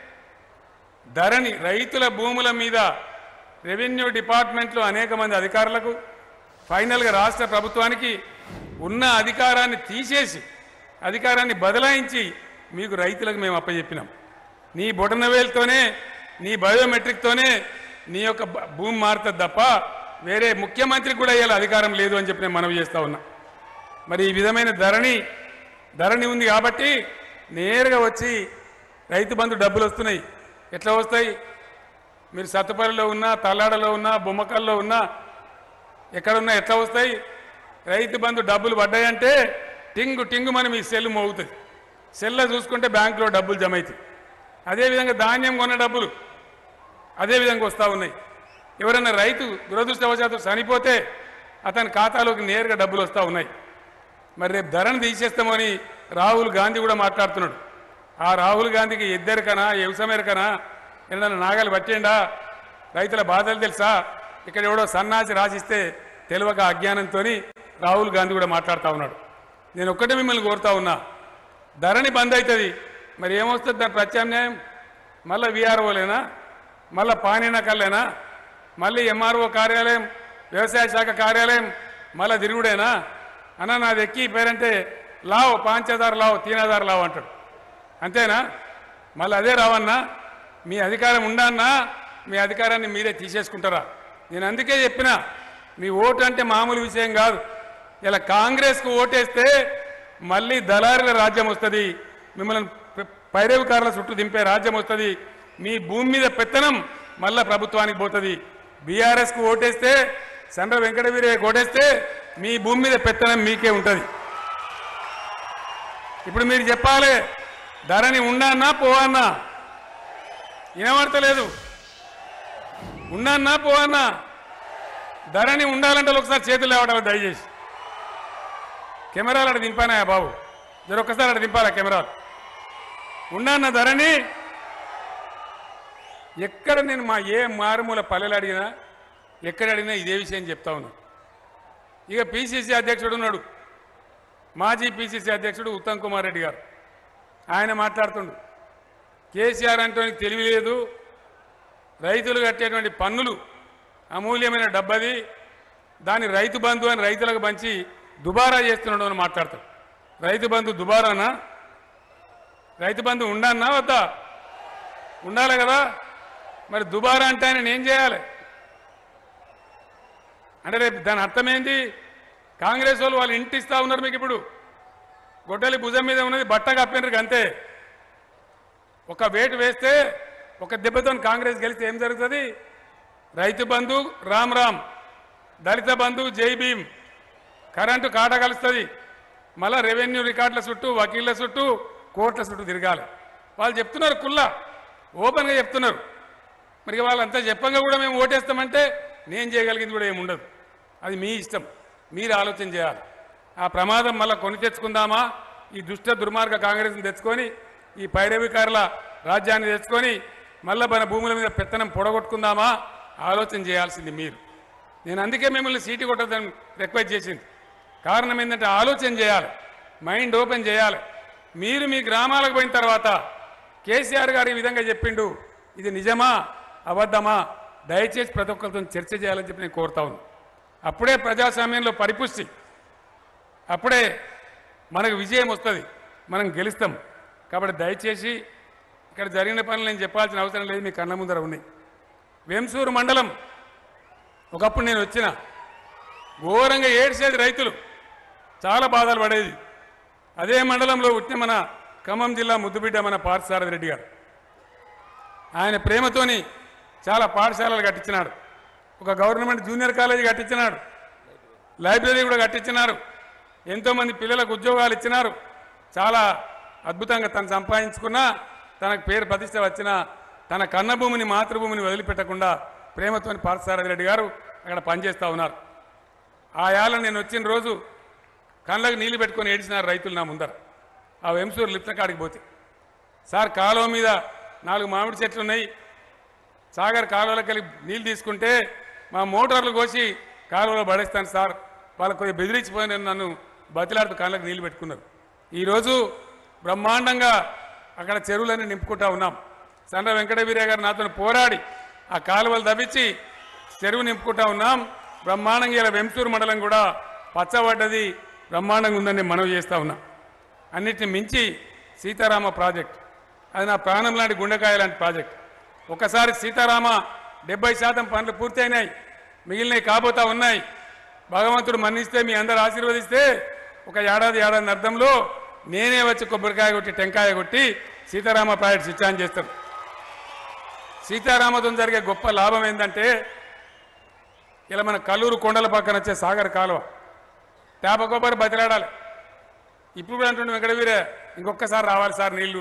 ధరణి రైతుల భూముల మీద రెవెన్యూ డిపార్ట్మెంట్లో అనేక మంది అధికారులకు ఫైనల్గా రాష్ట్ర ప్రభుత్వానికి ఉన్న అధికారాన్ని తీసేసి అధికారాన్ని బదలాయించి మీకు రైతులకు మేము అప్పచెప్పినాం నీ బొటనవేలుతోనే నీ బయోమెట్రిక్తోనే నీ యొక్క బ- భూమి మారుతుంది తప్ప వేరే ముఖ్యమంత్రికి కూడా ఇవాళ అధికారం లేదు అని చెప్పి నేను మనవి చేస్తా ఉన్నా మరి ఈ విధమైన ధరణి ధరణి ఉంది కాబట్టి నేరుగా వచ్చి రైతు బంధు డబ్బులు వస్తున్నాయి ఎట్లా వస్తాయి మీరు సత్తుపల్లిలో ఉన్నా తల్లాడలో ఉన్నా బొమ్మకల్లో ఉన్నా ఎక్కడున్నా ఎట్లా వస్తాయి రైతు బంధు డబ్బులు పడ్డాయంటే టింగు టింగు మన మీ సెల్ మోగుతుంది సెల్లో చూసుకుంటే బ్యాంకులో డబ్బులు జమ అవుతాయి అదేవిధంగా ధాన్యం కొన్న డబ్బులు అదేవిధంగా వస్తూ ఉన్నాయి ఎవరైనా రైతు దురదృష్టవశాత్తు చనిపోతే అతని ఖాతాలోకి నేరుగా డబ్బులు వస్తూ ఉన్నాయి మరి రేపు ధరను తీసేస్తామని రాహుల్ గాంధీ కూడా మాట్లాడుతున్నాడు ఆ రాహుల్ గాంధీకి ఇద్దరికనా వ్యవసాయకనా ఏదైనా నాగలు పట్టిండా రైతుల బాధలు తెలుసా ఇక్కడ ఎవడో సన్నాసి రాసిస్తే తెలియక అజ్ఞానంతో రాహుల్ గాంధీ కూడా మాట్లాడుతూ ఉన్నాడు నేను ఒక్కటే మిమ్మల్ని కోరుతా ఉన్నా ధరణి బంద్ అవుతుంది మరి ఏమొస్తుంది దాని ప్రత్యామ్నాయం మళ్ళీ విఆర్ఓలేనా మళ్ళీ పానీనకల్లేనా మళ్ళీ ఎంఆర్ఓ కార్యాలయం వ్యవసాయ శాఖ కార్యాలయం మళ్ళీ తిరుగుడేనా అన్న నాది ఎక్కి పేరంటే లావ్ పాంచదారు లావ్ తీనదారు లావ్ అంటాడు అంతేనా మళ్ళీ అదే రావన్నా మీ అధికారం ఉండన్నా మీ అధికారాన్ని మీరే తీసేసుకుంటారా నేను అందుకే చెప్పిన మీ ఓటు అంటే మామూలు విషయం కాదు ఇలా కాంగ్రెస్కు ఓటేస్తే మళ్ళీ దళారుల రాజ్యం వస్తుంది మిమ్మల్ని ప- పైరవికారుల చుట్టూ దింపే రాజ్యం వస్తుంది మీ భూమి మీద పెత్తనం మళ్ళా ప్రభుత్వానికి పోతుంది బీఆర్ఎస్కు ఓటేస్తే చంద్ర వెంకటవీరయ్యకు ఓటేస్తే మీ భూమి మీద పెత్తనం మీకే ఉంటుంది ఇప్పుడు మీరు చెప్పాలి ధరని ఉండన్నా పోవన్నా వినబడతలేదు ఉండన్నా పోవన్నా ధరని ఉండాలంటే ఒకసారి చేతులు లేవడాలి దయచేసి కెమెరాలు అక్కడ దింపానాయా బాబు జర ఒక్కసారి అక్కడ దింపాలా కెమెరాలు ఉండన్న ధరని ఎక్కడ నేను మా ఏ మారుమూల పల్లెలు అడిగినా ఎక్కడ అడిగినా ఇదే విషయం చెప్తా ఉన్నా ఇక పిసిసి అధ్యక్షుడు ఉన్నాడు మాజీ పిసిసి అధ్యక్షుడు ఉత్తమ్ కుమార్ రెడ్డి గారు ఆయన మాట్లాడుతుండు కేసీఆర్ అంటే తెలివి లేదు రైతులు కట్టేటువంటి పన్నులు అమూల్యమైన డబ్బది దాని రైతు బంధు అని రైతులకు పంచి దుబారా చేస్తున్నాడు అని మాట్లాడతాడు రైతు బంధు దుబారానా రైతు బంధు ఉండన్నా వద్దా ఉండాలి కదా మరి దుబారా అంటే ఆయన ఏం చేయాలి అంటే రేపు దాని అర్థం ఏంటి కాంగ్రెస్ వాళ్ళు వాళ్ళు ఇంటి ఇస్తా ఉన్నారు మీకు ఇప్పుడు గొడ్డలి భుజం మీద ఉన్నది బట్ట కప్పినారు అంతే ఒక వేటు వేస్తే ఒక దెబ్బతో కాంగ్రెస్ గెలిస్తే ఏం జరుగుతుంది రైతు బంధు రామ్ రామ్ దళిత బంధు జై భీమ్ కరెంటు కాట కలుస్తుంది మళ్ళా రెవెన్యూ రికార్డుల చుట్టూ వకీళ్ళ చుట్టూ కోర్టుల చుట్టూ తిరగాలి వాళ్ళు చెప్తున్నారు కుల్లా ఓపెన్గా చెప్తున్నారు మరి వాళ్ళంతా చెప్పంగా కూడా మేము ఓటేస్తామంటే నేను చేయగలిగింది కూడా ఏముండదు అది మీ ఇష్టం మీరు ఆలోచన చేయాలి ఆ ప్రమాదం మళ్ళీ కొని తెచ్చుకుందామా ఈ దుష్ట దుర్మార్గ కాంగ్రెస్ని తెచ్చుకొని ఈ పైరవికారుల రాజ్యాన్ని తెచ్చుకొని మళ్ళీ మన భూముల మీద పెత్తనం పొడగొట్టుకుందామా ఆలోచన చేయాల్సింది మీరు నేను అందుకే మిమ్మల్ని సీటు కొట్టదని రిక్వెస్ట్ చేసింది కారణం ఏంటంటే ఆలోచన చేయాలి మైండ్ ఓపెన్ చేయాలి మీరు మీ గ్రామాలకు పోయిన తర్వాత కేసీఆర్ గారు ఈ విధంగా చెప్పిండు ఇది నిజమా అబద్ధమా దయచేసి ప్రతి ఒక్కరితో చర్చ చేయాలని చెప్పి నేను కోరుతా ఉన్నాను అప్పుడే ప్రజాస్వామ్యంలో పరిపుష్టి అప్పుడే మనకు విజయం వస్తుంది మనం గెలుస్తాం కాబట్టి దయచేసి ఇక్కడ జరిగిన పనులు నేను చెప్పాల్సిన అవసరం లేదు మీ కళ్ళ ముందర ఉన్నాయి వెంసూరు మండలం ఒకప్పుడు నేను వచ్చిన ఘోరంగా ఏడ్చేది రైతులు చాలా బాధలు పడేది అదే మండలంలో పుట్టిన మన ఖమ్మం జిల్లా ముద్దుబిడ్డ మన పార్థసారథి రెడ్డి గారు ఆయన ప్రేమతోని చాలా పాఠశాలలు కట్టించినాడు ఒక గవర్నమెంట్ జూనియర్ కాలేజీ కట్టించినాడు లైబ్రరీ కూడా కట్టించినారు ఎంతోమంది పిల్లలకు ఉద్యోగాలు ఇచ్చినారు చాలా అద్భుతంగా తను సంపాదించుకున్న తనకు పేరు ప్రతిష్ట వచ్చిన తన కన్నభూమిని మాతృభూమిని వదిలిపెట్టకుండా ప్రేమతోని పార్థసారథి రెడ్డి గారు అక్కడ పనిచేస్తూ ఉన్నారు ఆ ఏళ్ళ నేను వచ్చిన రోజు కళ్ళకు నీళ్లు పెట్టుకొని ఏడిచినారు రైతులు నా ముందర ఆ వెంసూరు లిఫ్ట్ కాడికి పోతే సార్ కాలువ మీద నాలుగు మామిడి చెట్లు ఉన్నాయి సాగర్ కాలువలోకి వెళ్ళి నీళ్ళు తీసుకుంటే మా మోటార్లు కోసి కాలువలో పడేస్తాను సార్ వాళ్ళకు కొద్దిగా బెదిరించిపోయిన నన్ను బతిలాడుతూ కాళ్ళకు నీళ్లు పెట్టుకున్నారు ఈరోజు బ్రహ్మాండంగా అక్కడ చెరువులన్నీ నింపుకుంటా ఉన్నాం సండ్ర వెంకటవీరయ్య గారు నాతో పోరాడి ఆ కాలువలు తవ్వించి చెరువు నింపుకుంటా ఉన్నాం బ్రహ్మాండంగా ఇలా వెంసూరు మండలం కూడా పచ్చబడ్డది బ్రహ్మాండంగా ఉందని నేను మనవి చేస్తా ఉన్నా అన్నిటిని మించి సీతారామ ప్రాజెక్ట్ అది నా ప్రాణం లాంటి గుండెకాయ లాంటి ప్రాజెక్ట్ ఒకసారి సీతారామ డెబ్బై శాతం పనులు పూర్తయినాయి మిగిలినవి కాబోతా ఉన్నాయి భగవంతుడు మన్నిస్తే మీ అందరు ఆశీర్వదిస్తే ఒక ఏడాది ఏడాది అర్థంలో నేనే వచ్చి కొబ్బరికాయ కొట్టి టెంకాయ కొట్టి సీతారామ ప్రాజెక్ట్ స్విచ్ ఆన్ చేస్తాను సీతారామతో జరిగే గొప్ప లాభం ఏంటంటే ఇలా మన కల్లూరు కొండల పక్కన వచ్చే సాగర్ కాలువ తేప కొబ్బరి బతిలాడాలి ఇప్పుడు కూడా అంటుండే వెంకటవీరే ఇంకొకసారి రావాలి సార్ నీళ్లు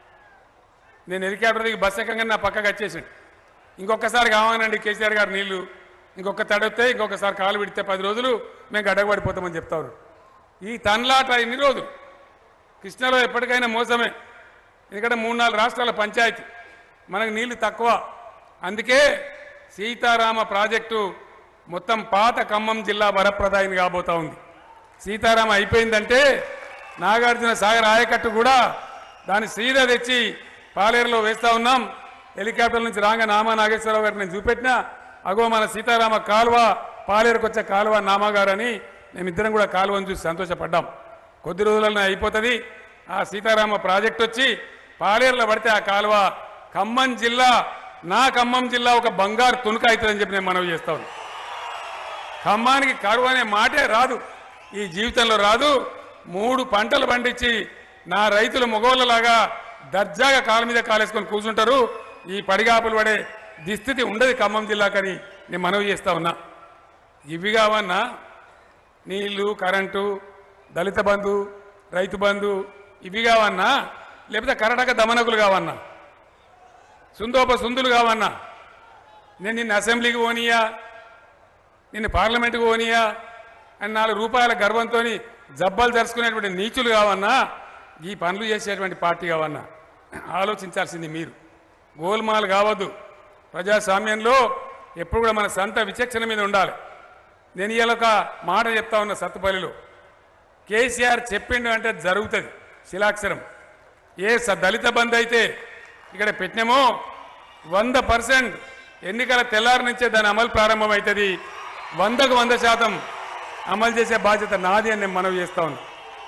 నేను హెలికాప్టర్ దిగి బస్ ఎక్కగానే నా పక్కకు వచ్చేసిండు ఇంకొకసారి కావాలండి కేసీఆర్ గారు నీళ్లు ఇంకొక తడితే ఇంకొకసారి కాలు పెడితే పది రోజులు మేము గడ్డగబడిపోతామని చెప్తారు ఈ తన్లాట ఇన్ని రోజులు కృష్ణలో ఎప్పటికైనా మోసమే ఎందుకంటే మూడు నాలుగు రాష్ట్రాల పంచాయతీ మనకు నీళ్లు తక్కువ అందుకే సీతారామ ప్రాజెక్టు మొత్తం పాత ఖమ్మం జిల్లా వరప్రదాయిని కాబోతా ఉంది సీతారామ అయిపోయిందంటే నాగార్జున సాగర్ ఆయకట్టు కూడా దాన్ని సీదా తెచ్చి పాలేరులో వేస్తా ఉన్నాం హెలికాప్టర్ నుంచి రాగా నామా నాగేశ్వరరావు గారికి నేను చూపెట్టినా అగో మన సీతారామ కాలువ పాలేరుకు వచ్చే కాలువ నామా గారని మేమిద్దరం కూడా కాలువని చూసి సంతోషపడ్డాం కొద్ది రోజులలో అయిపోతుంది ఆ సీతారామ ప్రాజెక్ట్ వచ్చి పాలేరులో పడితే ఆ కాలువ ఖమ్మం జిల్లా నా ఖమ్మం జిల్లా ఒక బంగారు తుణుక అవుతుందని చెప్పి నేను మనవి చేస్తా ఉన్నాను ఖమ్మానికి కరువు అనే మాటే రాదు ఈ జీవితంలో రాదు మూడు పంటలు పండించి నా రైతులు మగవాళ్ళలాగా దర్జాగా కాలు మీద కాలేసుకొని కూర్చుంటారు ఈ పడిగాపులు పడే దుస్థితి ఉండదు ఖమ్మం జిల్లాకని నేను మనవి చేస్తా ఉన్నా ఇవి కావన్నా నీళ్లు కరెంటు దళిత బంధు రైతు బంధు ఇవి కావన్నా లేకపోతే కర్ణాటక దమనకులు కావన్నా సుందోప సుందులు కావన్నా నేను నిన్ను అసెంబ్లీకి పోనీయా నిన్ను పార్లమెంటుకు పోనీయా అని నాలుగు రూపాయల గర్వంతో జబ్బాలు జరుచుకునేటువంటి నీచులు కావన్నా ఈ పనులు చేసేటువంటి పార్టీ కావన్నా ఆలోచించాల్సింది మీరు గోల్మాల్ కావద్దు ప్రజాస్వామ్యంలో ఎప్పుడు కూడా మన సంత విచక్షణ మీద ఉండాలి నేను ఇవాళ ఒక మాట చెప్తా ఉన్నా సత్తుపల్లిలో కేసీఆర్ చెప్పిండు అంటే జరుగుతుంది శిలాక్షరం ఏ స- దళిత బంద్ అయితే ఇక్కడ పెట్టినామో వంద పర్సెంట్ ఎన్నికల తెల్లారి నుంచే దాని అమలు ప్రారంభమవుతుంది వందకు వంద శాతం అమలు చేసే బాధ్యత నాది అని నేను మనవి చేస్తా ఉన్నా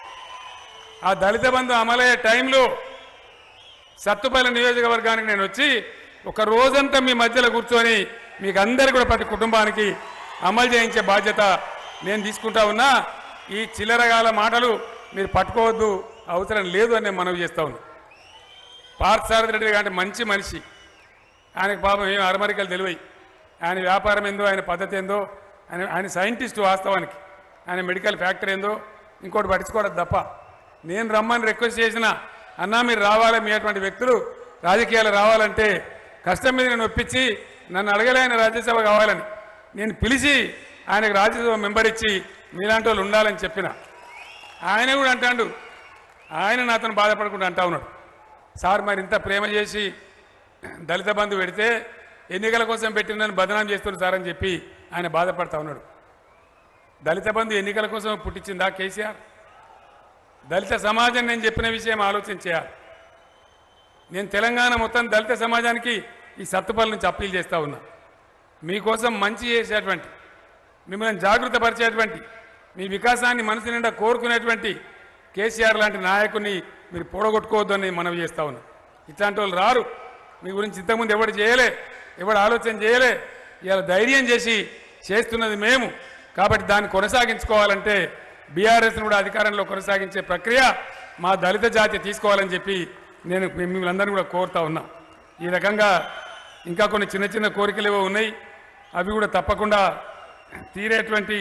ఆ దళిత బంధు అమలయ్యే టైంలో సత్తుపల్లి నియోజకవర్గానికి నేను వచ్చి ఒక రోజంతా మీ మధ్యలో కూర్చొని మీకు అందరు కూడా ప్రతి కుటుంబానికి అమలు చేయించే బాధ్యత నేను తీసుకుంటా ఉన్నా ఈ చిల్లరగాల మాటలు మీరు పట్టుకోవద్దు అవసరం లేదు అని నేను మనవి చేస్తా ఉన్నా పార్థసారథి రెడ్డి అంటే మంచి మనిషి ఆయనకు పాపం ఏం అరమరికలు తెలివై ఆయన వ్యాపారం ఏందో ఆయన పద్ధతి ఏందో ఆయన ఆయన సైంటిస్టు వాస్తవానికి ఆయన మెడికల్ ఫ్యాక్టరీ ఏందో ఇంకోటి పట్టించుకోవడం తప్ప నేను రమ్మని రిక్వెస్ట్ చేసిన అన్నా మీరు రావాలి మీ అటువంటి వ్యక్తులు రాజకీయాలు రావాలంటే కష్టం మీద నేను ఒప్పించి నన్ను అడగలే ఆయన రాజ్యసభ కావాలని నేను పిలిచి ఆయనకు రాజ్యసభ మెంబర్ ఇచ్చి మీలాంటి వాళ్ళు ఉండాలని చెప్పిన ఆయన కూడా అంటాడు ఆయన నాతను బాధపడకుండా అంటా ఉన్నాడు సార్ మరి ఇంత ప్రేమ చేసి దళిత బంధు పెడితే ఎన్నికల కోసం పెట్టిందని బదనాం చేస్తున్నారు సార్ అని చెప్పి ఆయన బాధపడతా ఉన్నాడు దళిత బంధు ఎన్నికల కోసం పుట్టించిందా కేసీఆర్ దళిత సమాజం నేను చెప్పిన విషయం ఆలోచన చేయాలి నేను తెలంగాణ మొత్తం దళిత సమాజానికి ఈ సత్తుపల్లి నుంచి అప్పీల్ చేస్తా ఉన్నా మీకోసం మంచి చేసేటువంటి మిమ్మల్ని జాగృతపరిచేటువంటి మీ వికాసాన్ని మనసు నిండా కోరుకునేటువంటి కేసీఆర్ లాంటి నాయకుని మీరు పొడగొట్టుకోవద్దని మనవి చేస్తా ఉన్నా ఇట్లాంటి వాళ్ళు రారు మీ గురించి ఇంతకుముందు ఎవడు చేయలే ఎవడు ఆలోచన చేయలే ఇవాళ ధైర్యం చేసి చేస్తున్నది మేము కాబట్టి దాన్ని కొనసాగించుకోవాలంటే బీఆర్ఎస్ను కూడా అధికారంలో కొనసాగించే ప్రక్రియ మా దళిత జాతి తీసుకోవాలని చెప్పి నేను మిమ్మల్ని అందరినీ కూడా కోరుతా ఉన్నా ఈ రకంగా ఇంకా కొన్ని చిన్న చిన్న కోరికలు ఏవో ఉన్నాయి అవి కూడా తప్పకుండా తీరేటువంటి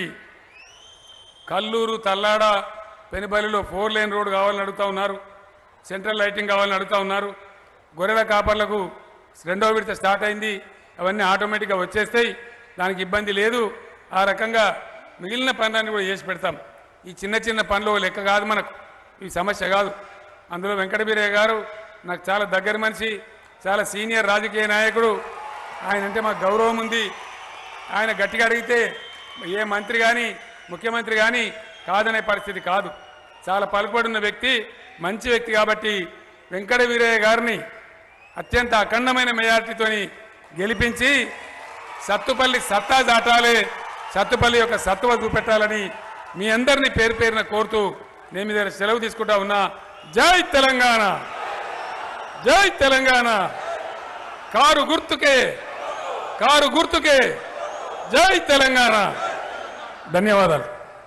కల్లూరు తల్లాడ పెనుబలిలో ఫోర్ లేన్ రోడ్ కావాలని అడుగుతా ఉన్నారు సెంట్రల్ లైటింగ్ కావాలని అడుగుతా ఉన్నారు గొర్రెల కాపర్లకు రెండో విడత స్టార్ట్ అయింది అవన్నీ ఆటోమేటిక్గా వచ్చేస్తాయి దానికి ఇబ్బంది లేదు ఆ రకంగా మిగిలిన పనులన్నీ కూడా చేసి పెడతాం ఈ చిన్న చిన్న పనులు ఓ లెక్క కాదు మనకు ఈ సమస్య కాదు అందులో వెంకటబీరయ్య గారు నాకు చాలా దగ్గర మనిషి చాలా సీనియర్ రాజకీయ నాయకుడు ఆయన అంటే మాకు గౌరవం ఉంది ఆయన గట్టిగా అడిగితే ఏ మంత్రి కానీ ముఖ్యమంత్రి కానీ కాదనే పరిస్థితి కాదు చాలా పలుకుబడిన వ్యక్తి మంచి వ్యక్తి కాబట్టి వెంకట వీరయ్య గారిని అత్యంత అఖండమైన మెజార్టీతోని గెలిపించి సత్తుపల్లి సత్తా దాటాలే సత్తుపల్లి యొక్క సత్తువ చూపెట్టాలని మీ అందరినీ పేరు పేరున కోరుతూ నేను మీ దగ్గర సెలవు తీసుకుంటా ఉన్నా జై తెలంగాణ జై తెలంగాణ కారు గుర్తుకే కారు గుర్తుకే జై తెలంగాణ ధన్యవాదాలు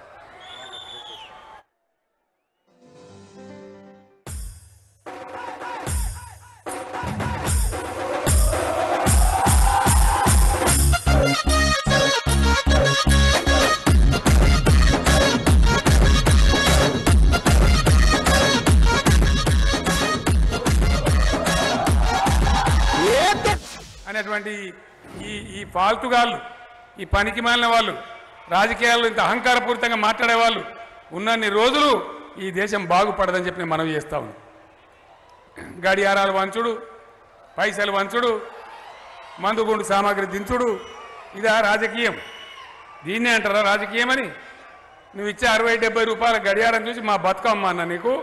అనేటువంటి ఈ ఈ ఫాల్తుగాళ్ళు ఈ పనికి మాలిన వాళ్ళు రాజకీయాల్లో ఇంత అహంకారపూరితంగా మాట్లాడే వాళ్ళు ఉన్నన్ని రోజులు ఈ దేశం బాగుపడదని చెప్పి నేను మనవి చేస్తా ఉన్నాను గడియారాలు వంచుడు పైసలు వంచుడు మందుగుండు సామాగ్రి దించుడు ఇదా రాజకీయం దీన్నే అంటారా రాజకీయం అని నువ్వు ఇచ్చే అరవై డెబ్బై రూపాయల గడియారం చూసి మా బతుకమ్మ అన్న నీకు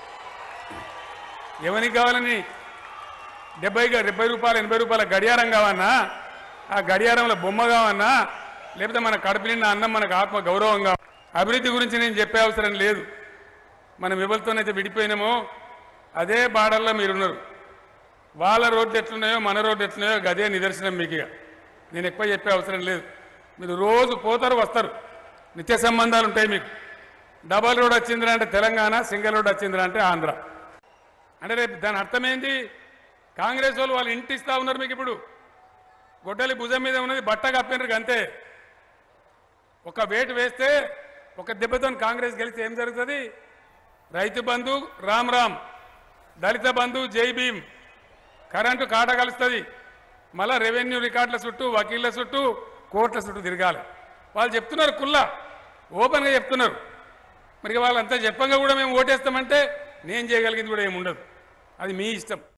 ఎవరికి కావాలని డెబ్బై డెబ్బై రూపాయలు ఎనభై రూపాయల గడియారం కావన్నా ఆ గడియారంలో బొమ్మ కావన్నా లేకపోతే మన కడుపు నిండా అన్నం మనకు ఆత్మ గౌరవంగా అభివృద్ధి గురించి నేను చెప్పే అవసరం లేదు మనం ఎవరితోనైతే విడిపోయినామో అదే బార్డర్లో మీరున్నారు వాళ్ళ రోడ్డు ఎట్లున్నాయో మన రోడ్డు ఎట్లున్నాయో గదే నిదర్శనం మీకు ఇక. నేను ఎక్కువ చెప్పే అవసరం లేదు మీరు రోజు పోతారు వస్తారు నిత్య సంబంధాలు ఉంటాయి మీకు డబల్ రోడ్ వచ్చిందిరా అంటే తెలంగాణ సింగిల్ రోడ్ వచ్చిందిరా అంటే ఆంధ్ర అంటే రేపు దాని అర్థం ఏంటి కాంగ్రెస్ వాళ్ళు వాళ్ళు ఇంటి ఇస్తా ఉన్నారు మీకు ఇప్పుడు గొడ్డలి భుజం మీద ఉన్నది బట్ట కప్పినారు అంతే ఒక వేటు వేస్తే ఒక దెబ్బతో కాంగ్రెస్ గెలిస్తే ఏం జరుగుతుంది రైతు బంధు రామ్ రామ్ దళిత బంధు జై భీమ్ కరెంటు కాట కలుస్తుంది మళ్ళా రెవెన్యూ రికార్డుల చుట్టూ వకీళ్ళ చుట్టూ కోర్టుల చుట్టూ తిరగాలి వాళ్ళు చెప్తున్నారు కుల్లా ఓపెన్గా చెప్తున్నారు మరి వాళ్ళంతా చెప్పంగా కూడా మేము ఓటేస్తామంటే నేను చేయగలిగింది కూడా ఏమి ఉండదు అది మీ ఇష్టం